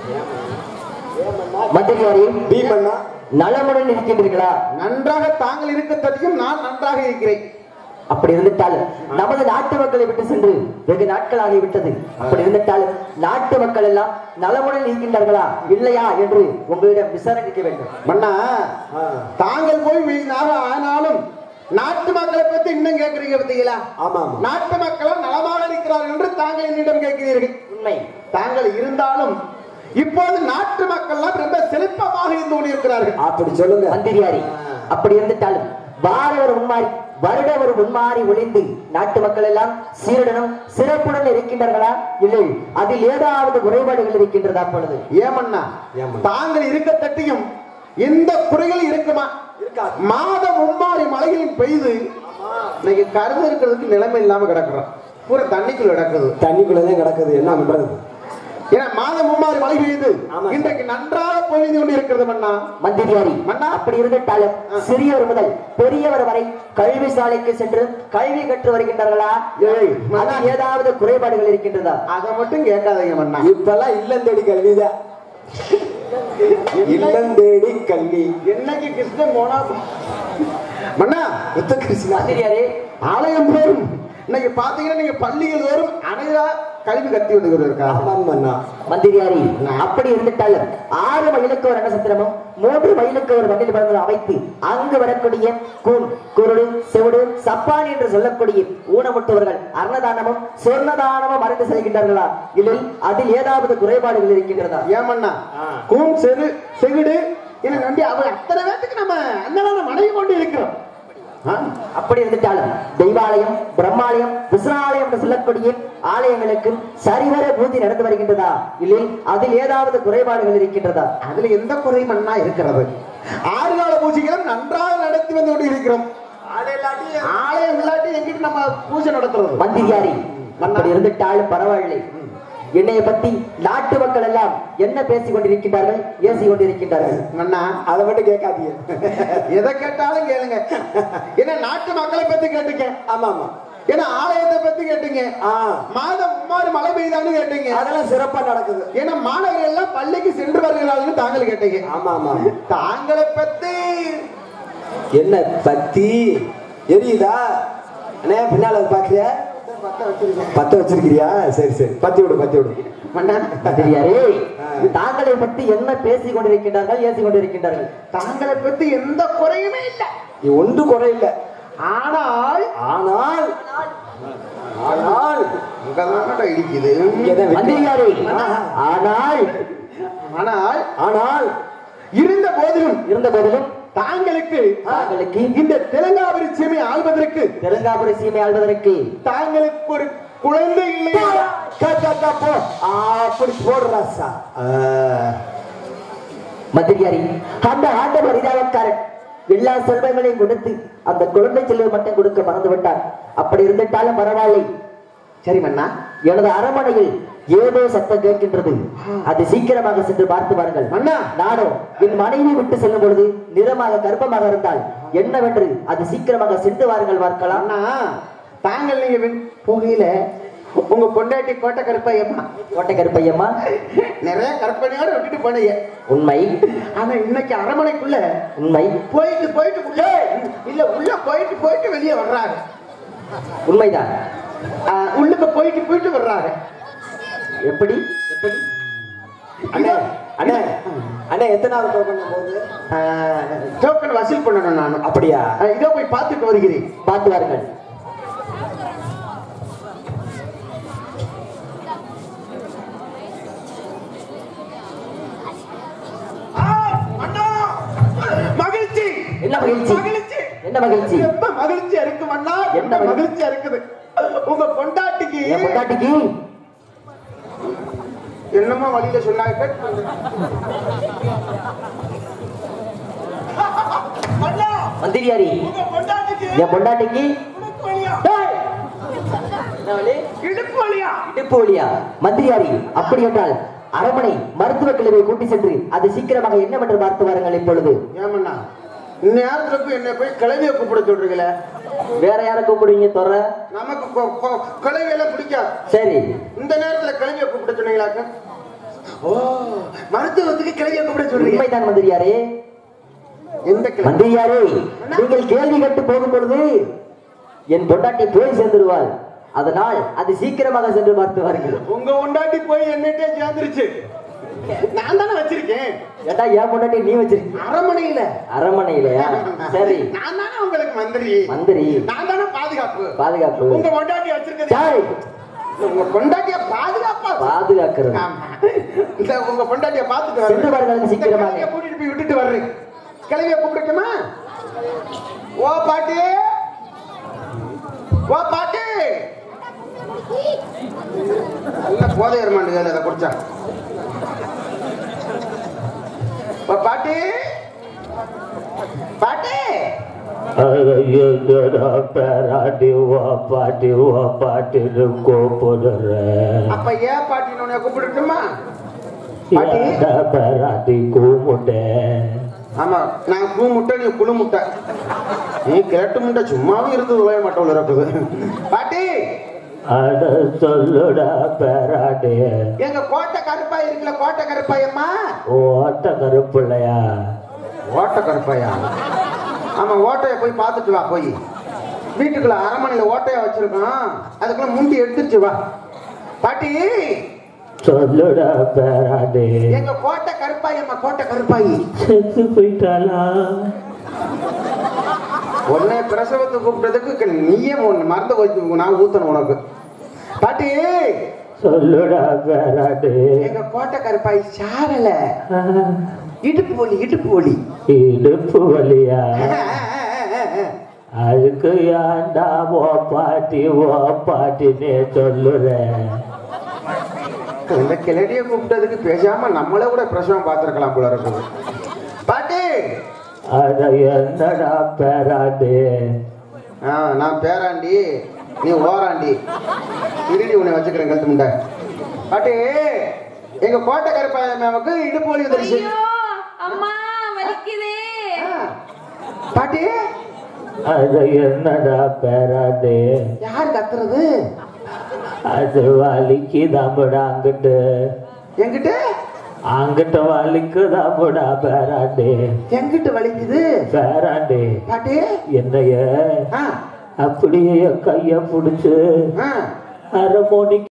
மந்திரியாரே பி பண்ணா நலமுடன் இருக்கின்றீர்களா நன்றாக தாங்கள் இருக்கத்தட்டியும் நான் நன்றாக இருக்கிறேன் அப்படி இருந்துட்டாலும் நமது நாட்டு மக்களை விட்டு சென்று வெகு நாட்கள் ஆகிவிட்டது அப்படி இருந்துட்டாலும் நாட்டு மக்கள் எல்லாம் நலமுடன் இருக்கின்றார்களா இல்லையா என்று உங்களிடம் விசாரணிக்க வேண்டும் மன்னா தாங்கள் போய் வீணாக ஆனாலும் நாட்டு மக்களை பத்தி இன்னும் கேட்கிறீங்க பார்த்தீங்களா ஆமா ஆமா நாட்டு மக்களும் நலமாக இருக்கிறார்கள் என்று தாங்கள் என்னிடம் கேட்கிறீர்கள் உண்மை தாங்கள் இருந்தாலும் இப்போது நாட்டு மக்கள்லாம் ரொம்ப செழிப்பமாக இருந்து கொண்டிருக்கிறார்கள் அப்படி சொல்லுங்க மந்திரியாரி அப்படி இருந்துட்டாலும் வார ஒரு முன்மாறி வருட ஒரு முன்மாறி ஒளிந்து நாட்டு மக்கள் எல்லாம் சீருடனும் சிறப்புடன் இருக்கின்றார்களா இல்லை அதில் ஏதாவது குறைபாடுகள் இருக்கின்றதா அப்பொழுது ஏமண்ணா ஏமண்ணா. தாங்கள் இருக்கத்தட்டியும் எந்த குறைகள் இருக்குமா இருக்காது. மாதம் மும்மாறி மழைகளின் பெய்து இன்னைக்கு கருது இருக்கிறதுக்கு நிலைமை இல்லாம கிடக்குறோம் பூரா தண்ணிக்குள்ள கிடக்குது தண்ணிக்குள்ளதான் கிடக்குது என்ன பண்றது ஏன்னா மாதம் மும்மாறி மழை பெய்யுது ஆமா. இன்றைக்கு நன்றாக பொழிந்து கொண்டு இருக்கிறது மண்ணா மந்திரியாரி மன்னா. அப்படி இருந்துட்டாலும் சிறியவர் முதல் பெரியவர் வரை கல்வி சாலைக்கு சென்று கல்வி கற்று வருகின்றார்களா ஏய், மன்னா. அதில் ஏதாவது குறைபாடுகள் இருக்கின்றதா அதை மட்டும் கேட்காதீங்க மண்ணா இப்பெல்லாம் இல்லம் தேடி கல்விதான் இல்லம் தேடி கல்வி என்னைக்கு கிருஷ்ணன் போனா மண்ணா முத்து கிருஷ்ணா மந்திரியாரே ஆலயம் தோறும் இன்னைக்கு பாத்தீங்கன்னா நீங்க பள்ளிகள் தோறும் அனைதா கல்வி கட்டி விட்டு இருக்கா ஆமாம் அண்ணா மந்திரியாரி அப்படி இருந்துட்டாலும் ஆறு மைலுக்கு ஒரு நட்சத்திரமும் மூன்று மைலுக்கு ஒரு வண்டில் படங்கள் அமைத்து அங்கு வரக்கூடிய கூன் குருடு செவிடு சப்பான் என்று சொல்லக்கூடிய ஊனமுட்டவர்கள் அன்னதானமும் சொர்ணதானமும் மறைந்து செல்கின்றார்களா இல்லை அதில் ஏதாவது குறைபாடுகள் இருக்கின்றதா ஏமண்ணா கூன் செரு செகுடு இதை நம்பி அவ அத்தனை பேத்துக்கு நம்ம அண்ணனான மனைவி கொண்டு இருக்கிறோம் ஆ? அப்படி இருந்துட்டாலும் தெய்வாலயம் பிரம்மாலயம் விஸ்வநாலயம் என்று சொல்லக்கூடிய ஆலயங்களுக்கு சரிவர பூஜை நடந்து வருகின்றதா இல்லை அதில் ஏதாவது குறைபாடுகள் இருக்கின்றதா அதுல எந்த குறையும் மண்ணா இருக்கிறது ஆறு கால பூஜைகளும் நன்றாக நடத்தி வந்து கொண்டு இருக்கிறோம் ஆலயம் இல்லாட்டி எங்கிட்டு நம்ம பூஜை நடத்துறது மந்திரியாரி அப்படி இருந்துட்டாலும் பரவாயில்லை என்னைய பத்தி நாட்டு மக்கள் எல்லாம் என்ன பேசிக் கொண்டிருக்கின்றார்கள் ஏசி கொண்டிருக்கின்றார்கள் மண்ணா அதை மட்டும் கேட்காதீங்க எதை கேட்டாலும் கேளுங்க ஏன்னா நாட்டு மக்களை பத்தி கேட்டீங்க ஆமா ஆமா ஏன்னா ஆலயத்தை பத்தி கேட்டீங்க ஆ மாதம் மும்மாறு மழை பெய்தான்னு கேட்டீங்க அதெல்லாம் சிறப்பா நடக்குது ஏன்னா மாணவர்கள் எல்லாம் பள்ளிக்கு சென்று வருகிறார்கள் தாங்கள் கேட்டீங்க ஆமா ஆமா தாங்களை பத்தி என்ன பத்தி எரியுதா அண்ணே பின்னால அது பாக்குறியா பத்த வச்சிருக்கிறியா சரி சரி பத்தி விடு பத்தி விடு மன்னா மந்திரியாரே தாங்களை பத்தி என்ன பேசிக் கொண்டிருக்கின்றார்கள் ஏசி கொண்டிருக்கின்றார்கள் தாங்களை பத்தி எந்த குறையுமே இல்லை இது ஒன்று குறை இல்ல ஆனால் ஆனால் ஆனால் இங்கதான் இடிக்குது இங்கதான் வெட்டு. மந்திரியாரே ஆனால் ஆனால் ஆனால் இருந்த போதிலும் இருந்த போதிலும் தாங்களுக்கு தாங்களுக்கு இந்த தெலுங்காபுரி சீமை ஆள்வதற்கு தெலுங்காபுரி சீமை ஆள்வதற்கு தாங்களுக்கு ஒரு குழந்தை இல்லையா கா, கா, கா, போ. ஆ, அப்படி போடுறா சா மந்திரியாரி அந்த ஆண்டவர் இதாவக்காரன் எல்லா செல்வங்களையும் கொடுத்து அந்த குழந்தை செல்வம் மட்டும் கொடுக்க மறந்து விட்டார் அப்படி இருந்துட்டாலும் பரவாயில்லை சரி மன்னா எனது அரண்மனையில் ஏதோ சத்தம் கேட்கின்றது அது சீக்கிரமாக சென்று பார்த்து பாருங்கள் மன்னா நானும் என் மனைவி விட்டு செல்லும் பொழுது நிறமாக கர்ப்பமாக இருந்தால் என்னவென்று அது சீக்கிரமாக சென்று வாருங்கள் பார்க்கலாம் அண்ணா தாங்கள் நீங்க வெண் போகையில உங்க பொண்டாட்டி கோட்டை கருப்பையம்மா கோட்டை கருப்பையம்மா நிறைய கற்பனையோட விட்டுட்டு போனீங்க உண்மை ஆனா இன்னைக்கு அரண்மனைக்குள்ள உண்மை போயிட்டு போயிட்டு உள்ள இல்ல உள்ள போயிட்டு போயிட்டு வெளியே வர்றாங்க உண்மைதான் ஆ, உள்ளுக்கு போயிட்டு போயிட்டு வர்றாங்க எப்படி எப்படி அண்ணே அண்ணே அண்ணே எத்தனாவது டோக்கன் போகுது டோக்கன் வசூல் பண்ணணும் நான் அப்படியா ஆ, இதோ போய் பார்த்துட்டு வருகிறேன் பார்த்து வாருங்கள் மகிழ்ச்சி என்ன மகிழ்ச்சி மகிழ்ச்சி என்ன மகிழ்ச்சி ரொம்ப மகிழ்ச்சியா இருக்கு மண்ணா என்ன ரொம்ப மகிழ்ச்சி? மகிழ்ச்சியா இருக்குது உங்க பொண்டாட்டிக்கு என் பொண்டாட்டிக்கு என்னமோ வழியில சொன்னாங்க கேட்டு வந்தேன். அண்ணா, மந்திரியாரி உங்க பொண்டாட்டிக்கு என் பொண்டாட்டிக்கு இடுப்பு வலியா? டேய்! என்ன வலி? இடுப்பு வலியா இடுப்பு வலியா மந்திரியாரி அப்படி என்றால் அரண்மனை மருத்துவ கிழமை கூட்டி சென்று அது சீக்கிரமாக என்னவென்று பார்த்து வாருங்கள் இப்பொழுது ஏமண்ணா இந்நேரத்துல போய் என்ன போய் கிளவிய கூப்பிட சொல்றீங்களே வேற யாரை கூப்பிடுவீங்க தொற நமக்கு கொ- கொ- கிளவியெல்லாம் பிடிக்காது சரி இந்த நேரத்துல கிளவிய கூப்பிட சொன்னீங்களாக்க ஓ மருத்துவத்துக்கு கிளைய கூப்பிட சொல்றீங்க உண்மைதான் மந்திரியாரே எந்த கிளை மந்திரியாரே நீங்கள் கேள்வி கேட்டு போகும் பொழுது என் பொண்டாட்டி போய் சேர்ந்துருவாள் அதனால் அது சீக்கிரமாக சென்று பார்த்துவார்கள் உங்க உண்டாட்டி போய் என்னட்டே சேர்ந்துருச்சு நான் தானே வச்சிருக்கேன் ஏட்டா ஏன் பொண்டாட்டி நீ வச்சிருக்க அரமனையில அரமனையிலயா சரி நான் தானே உங்களுக்கு மந்திரி மந்திரி நான் தானே பாதுகாப்பு பாதுகாப்பு உங்க கொண்டாட்டி வச்சிருக்கிறது டேய், உங்க கொண்டாட்டிய பாதுகாப்பா பாதுகாக்கிறது ஆமா. இந்த உங்க பொண்டாட்டிய பாத்துட்டு சென்று பாருங்கள் சீக்கிரமாக. இந்த கிழவிய கூட்டிட்டு போய் விட்டுட்டு வர்றேன் கிளவிய கூப்பிடட்டுமா ஓ பாட்டி ஓ பாட்டி நல்ல போதை ஏறமாண்டு அதை குடிச்சா ஓ பாட்டி பாட்டி பேராட்டி ஓ பாட்டி ஓ பாட்டின்னு கூப்பிடுறேன் அப்ப ஏன் பாட்டி உன்னை கூப்பிடட்டுமா பாட்டி பேராட்டி கூப்பிட்டேன் ஆமா நான் பூ முட்டை நீ குழு முட்டை நீ கிழட்டு முட்டை சும்மாவே இருந்து விளைய மாட்டோம் இருக்குது பாட்டி அட சொல்லுடா பேராட்டி எங்க கோட்டை கருப்பாய் இருக்குல்ல கோட்டை கருப்பாயம்மா ஓட்ட கருப்பிள்ளையா ஓட்டை கருப்பாயா ஆமா ஓட்டைய போய் பார்த்துட்டு வா போய் வீட்டுக்குள்ள அரமனையில ஓட்டையா வச்சிருக்கோம் அதுக்குள்ள முண்டி எடுத்துச்சு வா பாட்டி சொல்லுடா பேராட்டி எங்க கோட்டை கருப்பாயம்மா கோட்டை கருப்பாயி செத்து போயிட்டாளா உன்னை பிரசவத்தை கூப்பிட்டதுக்கு நீயே ஒண்ணு மறந்து போச்சு நான் ஊத்தணும் உனக்கு பாட்டி சொல்லுடா பேராட்டி எங்க கோட்டை கருப்பாய் சாகல இடுப்பு வலி இடுப்பு வலி இடுப்பு வலியா அதுக்கு ஏன்டா ஓ பாட்டி ஓ பாட்டினே சொல்லுறேன் இந்த கிளடிய கூப்பிட்டதுக்கு பேசாம நம்மளே கூட பிரசவம் பார்த்திருக்கலாம் போல இருக்குது பாட்டி அட என்னடா பேராட்டி ஆ, நான் பேராண்டி நீ ஓராண்டி இருடி உன்னை வச்சுக்கிறேன் கழுத்து முண்டை பாட்டி எங்க கோட்டை கருப்பாய் மேமுக்கு இடுப்பு வலி வந்துருச்சு ஐயோ அம்மா வலிக்குதே ஆ. பாட்டி அது என்னடா பேராட்டி யார் கத்துறது அது வலிக்குதாம்படா அங்கிட்டு எங்கிட்ட அங்கிட்ட வலிக்குதாம்படா பேராட்டி எங்கிட்ட வலிக்குது பேராண்டி பாட்டி என்னைய ஆ அப்படியே கைய புடிச்சு ஆ அரை மணி